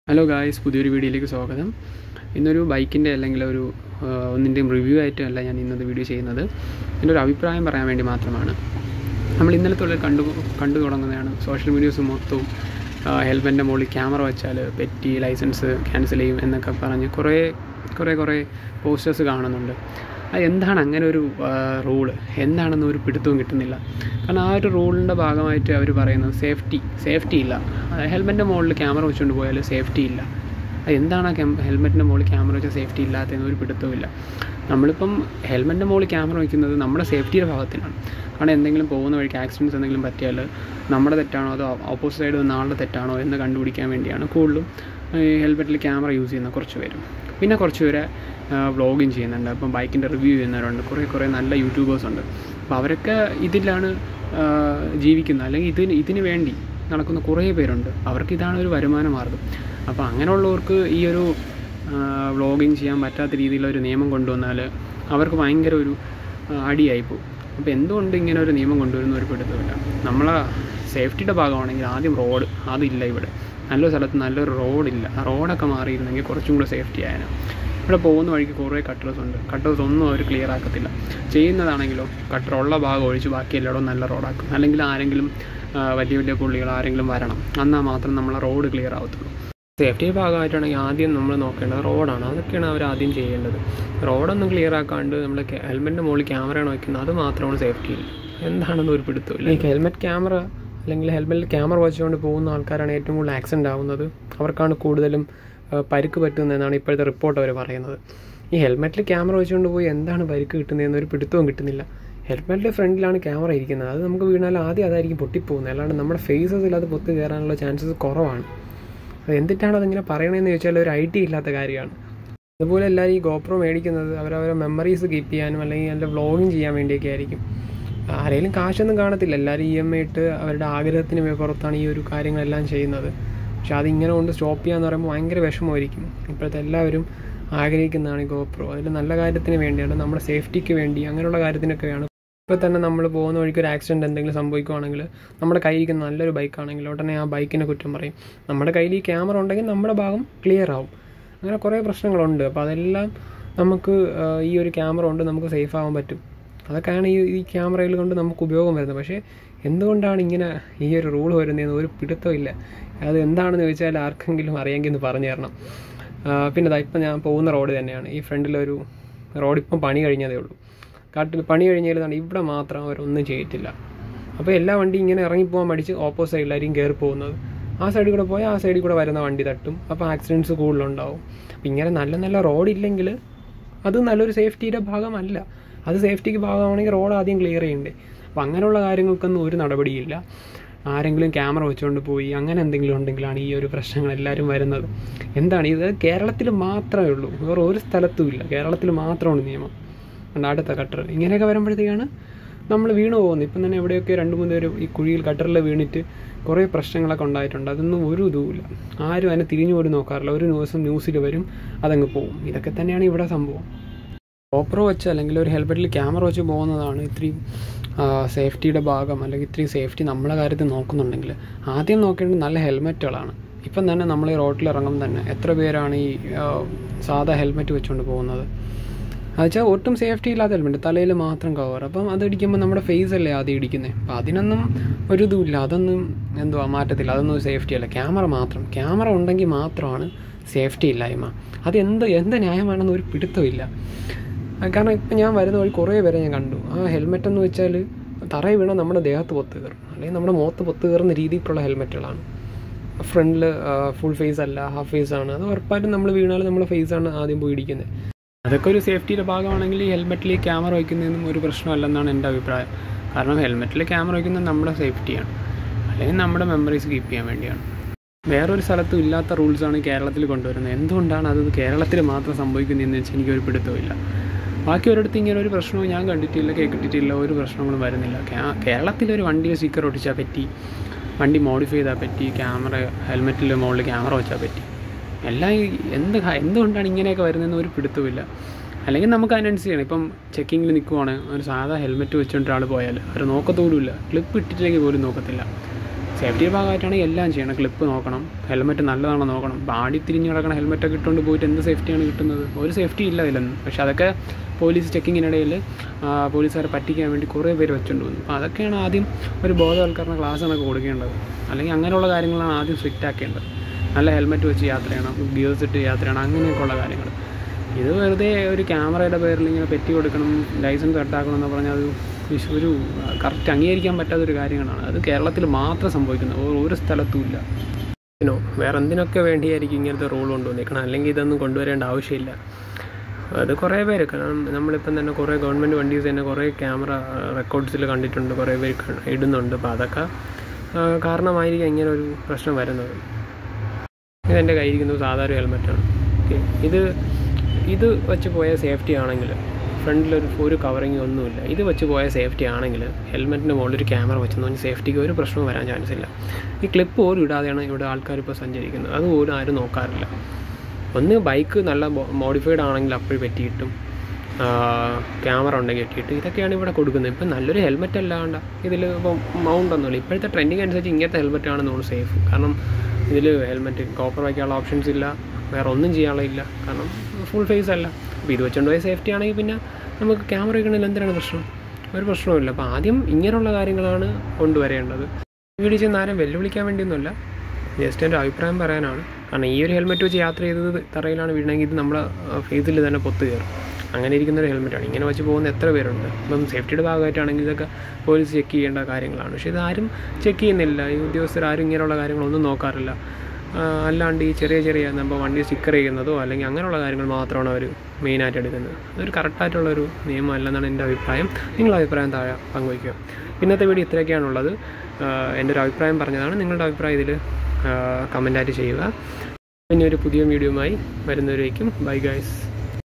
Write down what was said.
hello guys പുതിയൊരു വീഡിയോയിലേക്ക് സ്വാഗതം ഇന്നൊരു ബൈക്കിൻ്റെ അല്ലെങ്കിൽ ഒരു ആ, ഒന്നിൻ്റെയും റിവ്യൂ ആയിട്ടല്ല ഞാൻ ഇന്നത്തെ വീഡിയോ ചെയ്യുന്നത് എൻ്റെ ഒരു അഭിപ്രായം പറയാൻ വേണ്ടി മാത്രമാണ് നമ്മൾ ഇന്നലെ തൊഴിൽ കണ്ടു കണ്ടു തുടങ്ങുന്നതാണ് സോഷ്യൽ മീഡിയസ് മൊത്തവും ഹെൽമെറ്റിൻ്റെ മുകളിൽ ക്യാമറ വെച്ചാൽ പെറ്റി ലൈസൻസ് ക്യാൻസൽ ചെയ്യും എന്നൊക്കെ പറഞ്ഞ് കുറേ കുറേ കുറേ പോസ്റ്റേഴ്സ് കാണുന്നുണ്ട് അത് എന്താണ് അങ്ങനെ ഒരു റൂള് എന്താണെന്ന് ഒരു പിടുത്തവും കിട്ടുന്നില്ല കാരണം ആ ഒരു റൂളിൻ്റെ ഭാഗമായിട്ട് അവർ പറയുന്നത് സേഫ്റ്റി സേഫ്റ്റി ഇല്ല ഹെൽമെറ്റിൻ്റെ മുകളിൽ ക്യാമറ വെച്ചുകൊണ്ട് പോയാൽ സേഫ്റ്റി ഇല്ല അത് എന്താണ് ആ ഹെൽമെറ്റിൻ്റെ മുകളിൽ ക്യാമറ വെച്ചാൽ സേഫ്റ്റി ഇല്ലാത്തതെന്ന് ഒരു പിടുത്തവുമില്ല നമ്മളിപ്പം ഹെൽമെറ്റിൻ്റെ മുകളിൽ ക്യാമറ വയ്ക്കുന്നത് നമ്മുടെ സേഫ്റ്റിയുടെ ഭാഗത്തിനാണ് കാരണം എന്തെങ്കിലും പോകുന്ന വഴിക്ക് ആക്സിഡൻറ്റ്സ് എന്തെങ്കിലും പറ്റിയാൽ നമ്മുടെ തെറ്റാണോ അതോ ഓപ്പോസിറ്റ് സൈഡ് വന്ന ആളുടെ തെറ്റാണോ എന്ന് കണ്ടുപിടിക്കാൻ വേണ്ടിയാണ് കൂടുതലും ഹെൽമെറ്റിൽ ക്യാമറ യൂസ് ചെയ്യുന്ന കുറച്ച് പേരും പിന്നെ കുറച്ച് പേര് വ്ളോഗിങ് ചെയ്യുന്നുണ്ട് അപ്പം ബൈക്കിൻ്റെ റിവ്യൂ ചെയ്യുന്നവരുണ്ട് കുറേ കുറേ നല്ല യൂട്യൂബേഴ്സ് ഉണ്ട് അപ്പോൾ അവരൊക്കെ ഇതിലാണ് ആ, ജീവിക്കുന്നത് അല്ലെങ്കിൽ ഇതിന് ഇതിന് വേണ്ടി നടക്കുന്ന കുറേ പേരുണ്ട് അവർക്ക് ഇതാണ് ഒരു വരുമാന മാർഗം അപ്പോൾ അങ്ങനെയുള്ളവർക്ക് ഈ ഒരു വ്ളോഗിങ് ചെയ്യാൻ പറ്റാത്ത രീതിയിലുള്ള ഒരു നിയമം കൊണ്ടുവന്നാൽ അവർക്ക് ഭയങ്കര ഒരു ആ, അടിയായിപ്പോവും അപ്പോൾ എന്തുകൊണ്ട് ഇങ്ങനെ ഒരു നിയമം കൊണ്ടുവരുന്ന ഒരു പിടുത്തമില്ല നമ്മളെ സേഫ്റ്റിയുടെ ഭാഗമാണെങ്കിൽ ആദ്യം റോഡ് അതില്ല ഇവിടെ നല്ലൊരു സ്ഥലത്ത് നല്ലൊരു റോഡില്ല ആ റോഡൊക്കെ മാറിയിരുന്നെങ്കിൽ കുറച്ചും കൂടെ സേഫ്റ്റി ആയേനെ ഇവിടെ പോകുന്ന വഴിക്ക് കുറേ കട്ടേഴ്സ് ഉണ്ട് കട്ടേഴ്സ് ഒന്നും അവർ ക്ലിയർ ആക്കത്തില്ല ചെയ്യുന്നതാണെങ്കിലോ കട്ടർ ഉള്ള ഭാഗം ഒഴിച്ച് ബാക്കി എല്ലായിടവും നല്ല റോഡാക്കും അല്ലെങ്കിൽ ആരെങ്കിലും ആ, വലിയ വലിയ പുള്ളികൾ ആരെങ്കിലും വരണം എന്നാൽ മാത്രം നമ്മളെ റോഡ് ക്ലിയർ ആവത്തുള്ളൂ സേഫ്റ്റി ഭാഗമായിട്ടാണെങ്കിൽ ആദ്യം നമ്മൾ നോക്കേണ്ടത് റോഡാണ് അതൊക്കെയാണ് അവർ ആദ്യം ചെയ്യേണ്ടത് റോഡൊന്നും ക്ലിയർ ആക്കാണ്ട് നമ്മൾ ഹെൽമെറ്റിൻ്റെ മുകളിൽ ക്യാമറയാണ് വയ്ക്കുന്നത് അത് മാത്രമാണ് സേഫ്റ്റി ഇല്ല എന്താണെന്ന് ഒരു പിടുത്തമില്ല ഈ ഹെൽമെറ്റ് ക്യാമറ അല്ലെങ്കിൽ ഹെൽമെറ്റിൽ ക്യാമറ വെച്ചുകൊണ്ട് പോകുന്ന ആൾക്കാരാണ് ഏറ്റവും കൂടുതൽ ആക്സിഡൻ്റ് ആവുന്നത് അവർക്കാണ് കൂടുതലും ആ, പരിക്ക് പറ്റുന്നതെന്നാണ് ഇപ്പോഴത്തെ റിപ്പോർട്ട് അവർ പറയുന്നത് ഈ ഹെൽമെറ്റിൽ ക്യാമറ വെച്ചുകൊണ്ട് പോയി എന്താണ് പരിക്ക് കിട്ടുന്നതെന്ന് ഒരു പിടുത്തവും കിട്ടുന്നില്ല ഹെൽമെറ്റിൻ്റെ ഫ്രണ്ടിലാണ് ക്യാമറ ഇരിക്കുന്നത് അത് നമുക്ക് വീണാൽ ആദ്യം അതായിരിക്കും പൊട്ടിപ്പോകുന്നത് അല്ലാണ്ട് നമ്മുടെ ഫേസസിൽ അത് പൊത്തി കയറാനുള്ള ചാൻസസ് കുറവാണ് അത് എന്തിട്ടാണ് അതിങ്ങനെ പറയണതെന്ന് ചോദിച്ചാൽ ഒരു ഐഡിയ ഇല്ലാത്ത കാര്യമാണ് അതുപോലെ എല്ലാവരും ഈ ഗോപ്രോ മേടിക്കുന്നത് അവരവരെ മെമ്മറീസ് കീപ്പ് ചെയ്യാനും അല്ലെങ്കിൽ നല്ല വ്ളോഗിങ് ചെയ്യാൻ വേണ്ടിയൊക്കെ ആയിരിക്കും ആരെങ്കിലും കാശൊന്നും കാണത്തില്ല എല്ലാവരും ഇ എം ഐ ഇട്ട് അവരുടെ ആഗ്രഹത്തിന് വേ- പുറത്താണ് ഈ ഒരു കാര്യങ്ങളെല്ലാം ചെയ്യുന്നത് പക്ഷെ അതിങ്ങനെ കൊണ്ട് സ്റ്റോപ്പ് ചെയ്യാന്ന് പറയുമ്പോൾ ഭയങ്കര വിഷമമായിരിക്കും ഇപ്പോഴത്തെ എല്ലാവരും ആഗ്രഹിക്കുന്നതാണ് ഈ ഗോപ്രോ അതിൽ നല്ല കാര്യത്തിന് വേണ്ടിയാണ് നമ്മുടെ സേഫ്റ്റിക്ക് വേണ്ടി അങ്ങനെയുള്ള കാര്യത്തിനൊക്കെയാണ് ഇപ്പോൾ തന്നെ നമ്മൾ പോകുന്ന വഴിക്ക് ഒരു ആക്സിഡൻറ്റ് എന്തെങ്കിലും സംഭവിക്കുവാണെങ്കിൽ നമ്മുടെ കയ്യിരിക്കുന്ന നല്ലൊരു ബൈക്കാണെങ്കിൽ ഉടനെ ആ ബൈക്കിനെ കുറ്റം പറയും നമ്മുടെ കയ്യിൽ ഈ ക്യാമറ ഉണ്ടെങ്കിൽ നമ്മുടെ ഭാഗം ക്ലിയർ ആവും അങ്ങനെ കുറേ പ്രശ്നങ്ങളുണ്ട് അപ്പോൾ അതെല്ലാം നമുക്ക് ആ, ഈ ഒരു ക്യാമറ കൊണ്ട് നമുക്ക് സേഫ് ആവാൻ പറ്റും അതൊക്കെയാണ് ഈ ഈ ക്യാമറയിൽ കൊണ്ട് നമുക്ക് ഉപയോഗം വരുന്നത് പക്ഷേ എന്തുകൊണ്ടാണ് ഇങ്ങനെ ഈ ഒരു റൂൾ വരുന്നതെന്ന് ഒരു പിടുത്തമില്ല അത് എന്താണെന്ന് ചോദിച്ചാൽ ആർക്കെങ്കിലും അറിയാമെങ്കിൽ ഒന്ന് പറഞ്ഞു തരണം ആ, പിന്നെ ദാ ഇപ്പം ഞാൻ പോകുന്ന റോഡ് തന്നെയാണ് ഈ ഫ്രണ്ടിലൊരു റോഡ് ഇപ്പം പണി കഴിഞ്ഞതേ ഉള്ളൂ കാട്ടിൽ പണി കഴിഞ്ഞാലാണ് ഇവിടെ മാത്രം അവരൊന്നും ചെയ്തിട്ടില്ല അപ്പോൾ എല്ലാ വണ്ടി ഇങ്ങനെ ഇറങ്ങിപ്പോകാൻ മടിച്ച് ഓപ്പോസിറ്റ് സൈഡിലായിരിക്കും കയറി പോകുന്നത് ആ സൈഡിൽ കൂടെ പോയാൽ ആ സൈഡിൽ കൂടെ വരുന്ന വണ്ടി തട്ടും അപ്പോൾ ആക്സിഡൻറ്റ്സ് കൂടുതലുണ്ടാവും അപ്പം ഇങ്ങനെ നല്ല നല്ല റോഡില്ലെങ്കിൽ അത് നല്ലൊരു സേഫ്റ്റിയുടെ ഭാഗമല്ല അത് സേഫ്റ്റിക്ക് ഭാഗമാണെങ്കിൽ റോഡ് ആദ്യം ക്ലിയർ ചെയ്യണ്ടേ അപ്പം അങ്ങനെയുള്ള കാര്യങ്ങൾക്കൊന്നും ഒരു നടപടിയില്ല ആരെങ്കിലും ക്യാമറ വെച്ചുകൊണ്ട് പോയി അങ്ങനെ എന്തെങ്കിലും ഉണ്ടെങ്കിലാണ് ഈ ഒരു പ്രശ്നങ്ങൾ എല്ലാവരും വരുന്നത് എന്താണ് ഇത് കേരളത്തിൽ മാത്രമേ ഉള്ളൂ വേറെ ഒരു സ്ഥലത്തും ഇല്ല കേരളത്തിൽ മാത്രമാണ് നിയമം ഉണ്ട് അടുത്ത കട്ടർ ഇങ്ങനെയൊക്കെ വരുമ്പോഴത്തേക്കാണ് നമ്മൾ വീണു പോകുന്നത് ഇപ്പം തന്നെ എവിടെയൊക്കെ രണ്ട് മൂന്ന് പേര് ഈ കുഴിയിൽ കട്ടറിൽ വീണിട്ട് കുറേ പ്രശ്നങ്ങളൊക്കെ ഉണ്ടായിട്ടുണ്ട് അതൊന്നും ഒരു ഇതുമില്ല ആരും അതിനെ തിരിഞ്ഞു പോലും നോക്കാറില്ല ഒരു ദിവസം ന്യൂസിൽ വരും അതങ്ങ് പോകും ഇതൊക്കെ തന്നെയാണ് ഇവിടെ സംഭവം ഓപ്രോ വെച്ച് അല്ലെങ്കിൽ ഒരു ഹെൽമെറ്റിൽ ക്യാമറ വെച്ച് പോകുന്നതാണ് ഇത്രയും സേഫ്റ്റിയുടെ ഭാഗം അല്ലെങ്കിൽ ഇത്രയും സേഫ്റ്റി നമ്മളെ കാര്യത്തിൽ നോക്കുന്നുണ്ടെങ്കിൽ ആദ്യം നോക്കേണ്ടത് നല്ല ഹെൽമെറ്റുകളാണ് ഇപ്പം തന്നെ നമ്മൾ ഈ റോട്ടിൽ ഇറങ്ങുമ്പോൾ തന്നെ എത്ര പേരാണ് ഈ ആ, സാധാ ഹെൽമെറ്റ് വെച്ചുകൊണ്ട് പോകുന്നത് എന്നുവെച്ചാൽ ഒട്ടും സേഫ്റ്റി ഇല്ലാത്ത ഹെൽമെറ്റ് തലയിൽ മാത്രം കവർ അപ്പം അതിടിക്കുമ്പോൾ നമ്മുടെ ഫേസ് അല്ലേ ആദ്യം ഇടിക്കുന്നത് അപ്പം അതിനൊന്നും ഒരു ഇതുമില്ല അതൊന്നും എന്തുവാ മാറ്റത്തില്ല അതൊന്നും സേഫ്റ്റി അല്ല ക്യാമറ മാത്രം ക്യാമറ ഉണ്ടെങ്കിൽ മാത്രമാണ് സേഫ്റ്റി ഇല്ലായ്മ അത് എന്ത് എന്ത് ന്യായമാണെന്ന് ഒരു പിടുത്തമില്ല ആ, കാരണം ഇപ്പം ഞാൻ വരുന്ന വഴി കുറേ പേരെ ഞാൻ കണ്ടു ആ ഹെൽമെറ്റ് എന്ന് വെച്ചാൽ തറയിൽ വീണാൽ നമ്മുടെ ദേഹത്ത് പൊത്ത് കയറും അല്ലെങ്കിൽ നമ്മുടെ മുഖത്ത് പൊത്ത് കയറുന്ന രീതിക്കുള്ള ഹെൽമെറ്റുകളാണ് ഫ്രണ്ടിൽ ഫുൾ ഫേസ് അല്ല ഹാഫ് ഫേസ് ആണ് അത് ഉറപ്പായിട്ടും നമ്മൾ വീണാൽ നമ്മുടെ ഫേസ് ആണ് ആദ്യം പോയി ഇടിക്കുന്നത് അതൊക്കെ ഒരു സേഫ്റ്റിയുടെ ഭാഗമാണെങ്കിൽ ഈ ഹെൽമെറ്റിൽ ഈ ക്യാമറ വയ്ക്കുന്നതൊന്നും ഒരു പ്രശ്നമല്ലെന്നാണ് എൻ്റെ അഭിപ്രായം കാരണം ഹെൽമെറ്റിൽ ക്യാമറ വയ്ക്കുന്നത് നമ്മുടെ സേഫ്റ്റിയാണ് അല്ലെങ്കിൽ നമ്മുടെ മെമ്മറീസ് കീപ്പ് ചെയ്യാൻ വേണ്ടിയാണ് വേറൊരു സ്ഥലത്തും ഇല്ലാത്ത റൂൾസാണ് കേരളത്തിൽ കൊണ്ടുവരുന്നത് എന്തുകൊണ്ടാണ് അത് കേരളത്തിൽ മാത്രം സംഭവിക്കുന്നതെന്ന് വെച്ചാൽ എനിക്കൊരു പിടുത്തമില്ല ബാക്കി ഒരിടത്ത് ഇങ്ങനെ ഒരു പ്രശ്നവും ഞാൻ കണ്ടിട്ടില്ല കേട്ടിട്ടില്ല ഒരു പ്രശ്നങ്ങളും വരുന്നില്ല കേ- കേരളത്തിൽ ഒരു വണ്ടിയിൽ സ്റ്റിക്കർ ഒട്ടിച്ചാൽ പറ്റി വണ്ടി മോഡിഫൈ ചെയ്താൽ പറ്റി ക്യാമറ ഹെൽമെറ്റിൽ മുകളിൽ ക്യാമറ വെച്ചാൽ പറ്റി എല്ലാം ഈ എന്ത് ക- എന്തുകൊണ്ടാണ് ഇങ്ങനെയൊക്കെ വരുന്നതെന്ന് ഒരു പിടുത്തമില്ല അല്ലെങ്കിൽ നമുക്ക് അതിനനുസരിച്ച് ചെയ്യണം ഇപ്പം ചെക്കിങ്ങിൽ നിൽക്കുവാണ് ഒരു സാധാ ഹെൽമെറ്റ് വെച്ചുകൊണ്ട് ഒരാൾ പോയാൽ അവർ നോക്കത്തോലുമില്ല ക്ലിപ്പ് ഇട്ടിട്ടില്ലെങ്കിൽ പോലും നോക്കത്തില്ല സേഫ്റ്റിയുടെ ഭാഗമായിട്ടാണെങ്കിൽ എല്ലാം ചെയ്യണം ക്ലിപ്പ് നോക്കണം ഹെൽമെറ്റ് നല്ലതാണോ നോക്കണം ബാടി തിരിഞ്ഞ് കിടക്കണ ഹെൽമെറ്റൊക്കെ ഇട്ടുകൊണ്ട് പോയിട്ട് എന്ത് സേഫ്റ്റിയാണ് കിട്ടുന്നത് ഒരു സേഫ്റ്റി ഇല്ല ഇതിലൊന്നും പക്ഷെ അതൊക്കെ പോലീസ് ചെക്കിങ്ങിനിടയിൽ പോലീസുകാരെ പറ്റിക്കാൻ വേണ്ടി കുറേ പേര് വെച്ചുകൊണ്ട് വന്നു അപ്പോൾ അതൊക്കെയാണ് ആദ്യം ഒരു ബോധവൽക്കരണ ക്ലാസ് എന്നൊക്കെ കൊടുക്കേണ്ടത് അല്ലെങ്കിൽ അങ്ങനെയുള്ള കാര്യങ്ങളാണ് ആദ്യം സ്ട്രിക്റ്റ് ആക്കേണ്ടത് നല്ല ഹെൽമെറ്റ് വെച്ച് യാത്ര ചെയ്യണം ഗിയേഴ്സ് ഇട്ട് യാത്ര ചെയ്യണം അങ്ങനെയൊക്കെയുള്ള കാര്യങ്ങൾ ഇത് വെറുതെ ഒരു ക്യാമറയുടെ പേരിൽ ഇങ്ങനെ പെറ്റി കൊടുക്കണം ലൈസൻസ് കട്ടാക്കണം എന്ന് പറഞ്ഞാൽ അത് വിശ്- ഒരു കറക്റ്റ് അംഗീകരിക്കാൻ പറ്റാത്തൊരു കാര്യങ്ങളാണ് അത് കേരളത്തിൽ മാത്രം സംഭവിക്കുന്നത് ഓ- ഒരു സ്ഥലത്തും ഇല്ല ഇതിനോ വേറെ എന്തിനൊക്കെ വേണ്ടിയായിരിക്കും ഇങ്ങനത്തെ റൂൾ കൊണ്ടുവന്നേക്കണം അല്ലെങ്കിൽ ഇതൊന്നും കൊണ്ടുവരേണ്ട ആവശ്യമില്ല അത് കുറേ പേര് കാരണം നമ്മളിപ്പം തന്നെ കുറേ ഗവൺമെൻറ് വണ്ടീസ് തന്നെ കുറേ ക്യാമറ റെക്കോർഡ്സിൽ കണ്ടിട്ടുണ്ട് കുറേ പേര് ക- ഇടുന്നുണ്ട് അപ്പോൾ അതൊക്കെ ആ, കാരണമായിരിക്കും ഇങ്ങനെ ഒരു പ്രശ്നം വരുന്നത് ഇതെൻ്റെ കയ്യിരിക്കുന്നത് സാധാരണ ഹെൽമെറ്റാണ് ഓക്കെ ഇത് ഇത് വെച്ച് പോയ സേഫ്റ്റി ആണെങ്കിൽ ഫ്രണ്ടിലൊരു ഒരു കവറിങ് ഒന്നുമില്ല ഇത് വെച്ച് പോയ സേഫ്റ്റി ആണെങ്കിൽ ഹെൽമെറ്റിൻ്റെ മുകളിൽ ഒരു ക്യാമറ വെച്ചെന്ന് പറഞ്ഞാൽ സേഫ്റ്റിക്ക് ഒരു പ്രശ്നവും വരാൻ ചാൻസ് ഇല്ല ഈ ക്ലിപ്പ് പോലും ഇടാതെയാണ് ഇവിടെ ആൾക്കാർ ഇപ്പോൾ സഞ്ചരിക്കുന്നത് അത് പോലും ആരും നോക്കാറില്ല ഒന്ന് ബൈക്ക് നല്ല മോഡിഫൈഡ് ആണെങ്കിൽ അപ്പോൾ പറ്റിയിട്ടും ക്യാമറ ഉണ്ടെങ്കിൽ കെട്ടിയിട്ട് ഇതൊക്കെയാണ് ഇവിടെ കൊടുക്കുന്നത് ഇപ്പം നല്ലൊരു ഹെൽമെറ്റ് അല്ലാണ്ട് ഇതിൽ ഇപ്പം മൗണ്ട് ഒന്നുമില്ല ഇപ്പോഴത്തെ ട്രെൻഡിങ് അനുസരിച്ച് ഇങ്ങനത്തെ ഹെൽമെറ്റാണ് നമ്മൾ സേഫ് കാരണം ഇതിൽ ഹെൽമെറ്റ് കോപ്പർ വയ്ക്കാനുള്ള ഓപ്ഷൻസ് ഇല്ല വേറെ ഒന്നും ചെയ്യാനുള്ള ഇല്ല കാരണം ഫുൾ ഫേസ് അല്ല അപ്പോൾ ഇത് വെച്ചുകൊണ്ട് പോയ സേഫ്റ്റി ആണെങ്കിൽ പിന്നെ നമുക്ക് ക്യാമറ വയ്ക്കണമെങ്കിൽ എന്തിനാണ് പ്രശ്നം ഒരു പ്രശ്നവുമില്ല അപ്പോൾ ആദ്യം ഇങ്ങനെയുള്ള കാര്യങ്ങളാണ് കൊണ്ടുവരേണ്ടത് വീഡിയോ ചെയ്യുന്ന ആരും വെല്ലുവിളിക്കാൻ വേണ്ടിയൊന്നുമല്ല ജസ്റ്റ് എൻ്റെ അഭിപ്രായം പറയാനാണ് കാരണം ഈ ഒരു ഹെൽമെറ്റ് വെച്ച് യാത്ര ചെയ്തത് തറയിലാണ് വീണെങ്കിൽ ഇത് നമ്മുടെ ഫേസിൽ തന്നെ പൊത്ത് കയറും അങ്ങനെ ഇരിക്കുന്ന ഒരു ഹെൽമെറ്റാണ് ഇങ്ങനെ വെച്ച് പോകുന്ന എത്ര പേരുണ്ട് ഇപ്പം സേഫ്റ്റിയുടെ ഭാഗമായിട്ടാണെങ്കിൽ ഇതൊക്കെ പോലീസ് ചെക്ക് ചെയ്യേണ്ട കാര്യങ്ങളാണ് പക്ഷേ ഇതാരും ചെക്ക് ചെയ്യുന്നില്ല ഈ ഉദ്യോഗസ്ഥർ ആരും ഇങ്ങനെയുള്ള കാര്യങ്ങളൊന്നും നോക്കാറില്ല ആ, അല്ലാണ്ട് ഈ ചെറിയ ചെറിയ നമ്മൾ വണ്ടി സ്റ്റിക്കർ ചെയ്യുന്നതോ അല്ലെങ്കിൽ അങ്ങനെയുള്ള കാര്യങ്ങൾ മാത്രമാണ് അവർ മെയിനായിട്ട് എടുക്കുന്നത് അതൊരു കറക്റ്റായിട്ടുള്ളൊരു നിയമം അല്ലെന്നാണ് എൻ്റെ അഭിപ്രായം നിങ്ങളുടെ അഭിപ്രായം താഴെ പങ്കുവയ്ക്കുക ഇന്നത്തെ വീഡിയോ ഇത്രയൊക്കെയാണുള്ളത് ആ, എൻ്റെ ഒരു അഭിപ്രായം പറഞ്ഞതാണ് നിങ്ങളുടെ അഭിപ്രായം ഇതിൽ കമൻറ്റായിട്ട് ചെയ്യുക പിന്നെ ഒരു പുതിയ വീഡിയോയുമായി വരുന്നവരേക്കും ബൈ ഗൈസ്